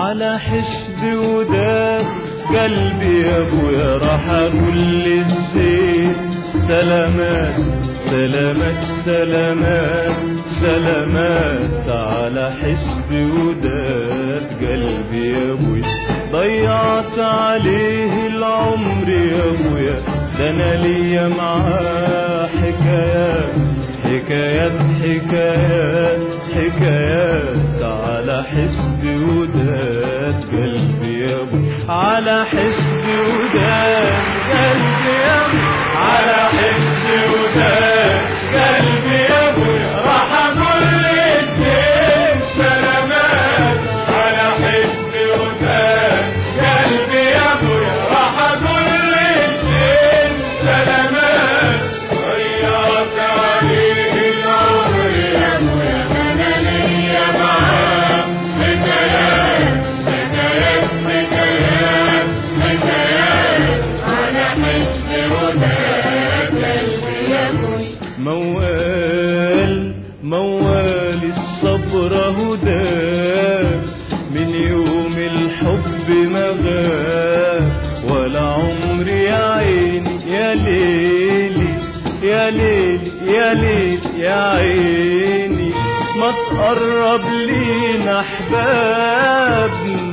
على حسب وداد قلبي يا ابويا راح اقول للزين سلامات سلامات سلامات سلامات على حسب وداد قلبي يا ابويا ضيعت عليه العمر يا ابويا ده انا ليا معاه حكايات حكايات حكايات حكايات على حسب وداد قلبي يا ابو على حسب وداد قلبي يا ابو على حسب وداد قلبي يا ابو راح اقول للدين سلامات على حسب وداد قلبي يا ابو راح اقول للدين سلامات ضيعت عليه العمر يا ابويا انا ليا معاه حكايات حكايات حكايات حكايات على حسب وداد قلبي يا ابويا موال موال الصبر هداه من يوم الحب ما غاب ولا عمري يا عيني يا ليلي يا ليلي يا ليلي يا عيني ما تقرب لينا احباب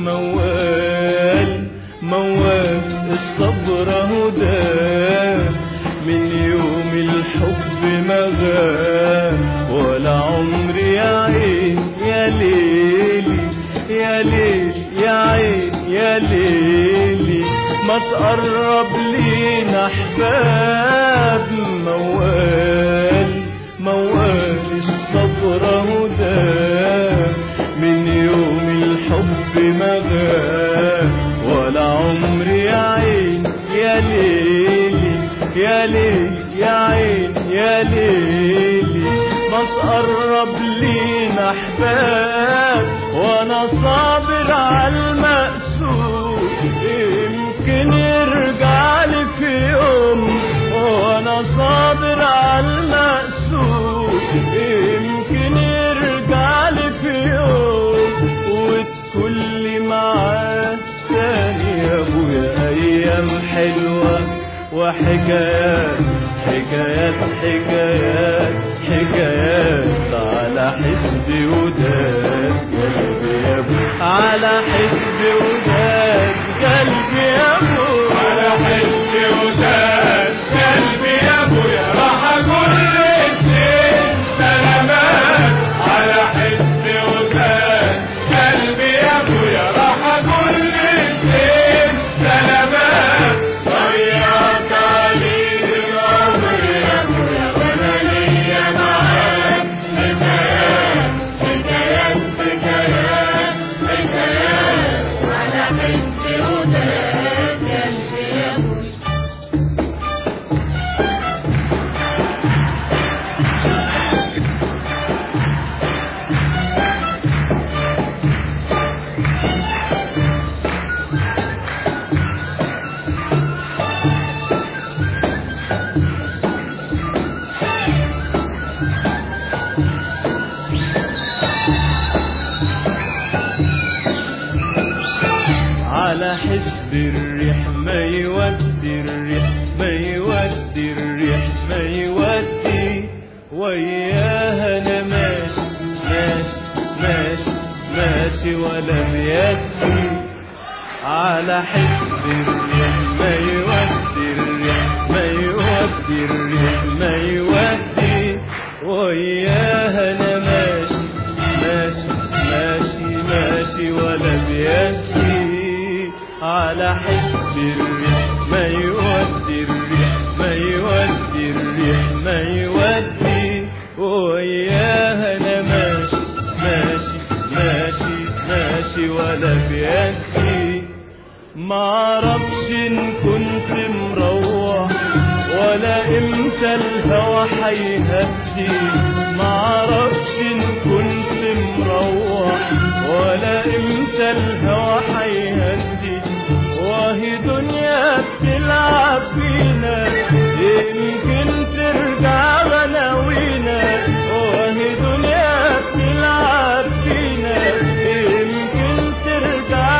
موال موال الصبر هداه من يوم الحب ما غاب ولا عمري يا عين يا ليلي يا ليلي يا عين يا ليلي ما تقرب لينا احباب موال موال الصبر هداه من يوم الحب ما غاب ولا عمري يا عين يا ليلي يا ليلي يا عين يا ليلي ما تقرب لينا احباب وانا صابر على المقسوم يمكن يرجع لي في يوم وانا صابر على المقسوم يمكن يرجع لي في يوم وتكون لي معاه تاني يا ابويا ايام حلوه وحكايات حكايات حكايات حكايات على حسب وداد قلبي يا ابو على حسب وداد قلبي يا ابو على حسب وداد قلبي يا ابو يا راح اقول للدين سلامات على حسب وداد قلبي يا ابو يا راح اقول للدين سلامات ضيعت عليه العمر يا ابويا وانا ليا معاك حكايات حكايات حكايات حكايات على حسب وداد قلبي يا ابوي على حسب الريح ما يودي الريح ما يودي الريح ما يودي وياها انا ماشي ماشي ماشي ماشي ولا بيدي على حسب الريح ما يودي الريح ما يودي الريح ما يودي وياها انا ماشي ماشي ماشي ماشي ولا بيدي على حسب الريح ما يودي الريح ما يودي الريح ما يودي وياها انا ماشي ماشي ماشي ماشي ولا بيدي معرفش ان كنت مروح ولا امتى الهوى حيهدي معرفش ان كنت مروح ولا امتى الهوى حيهدي وهي دنيا بتلعب بينا يمكن ترجع غلاوينا وهي دنيا بتلعب بينا يمكن ترجع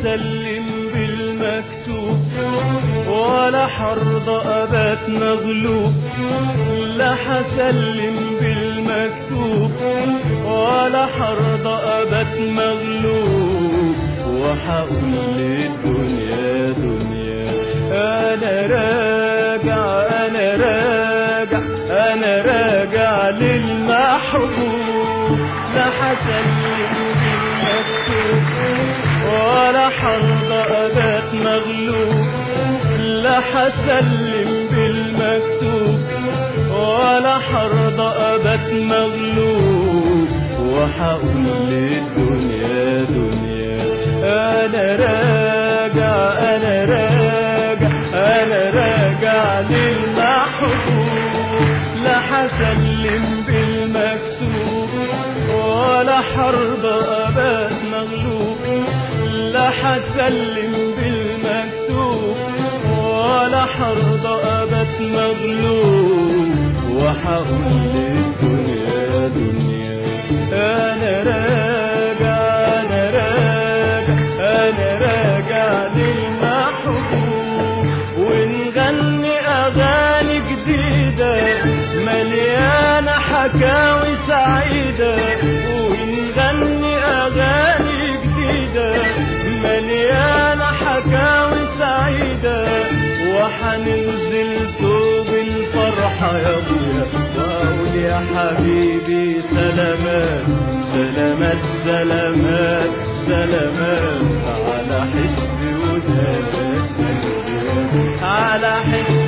حسلم بالمكتوب ولا حرض أبات مغلوب لا حسلم بالمكتوب ولا حرض أبات مغلوب وحقول للدنيا دنيا أنا راجع أنا راجع أنا راجع للمحبوب لا حسلم بالمكتوب ولا حرض أبات مغلوب لا حسلم بالمكتوب ولا حرض أبات مغلوب وحقول للدنيا دنيا أنا راجع أنا راجع أنا راجع للمحبوب لا حسلم بالمكتوب ولا حرض أبات مغلوب لا حسلم بالمكتوب ولا حرض أبت مغلوب وحقول للدنيا دنيا أنا راجع أنا راجع أنا راجع للمحبوب ونغني أغاني جديدة مليانة حكاوي سعيدة ونغني أغاني جديدة مليانة حكاوي سعيدة وحننزل ثوب الفرحة يا ابويا واقول يا حبيبي سلامات سلامات سلامات سلامات على حسب وداد على حسب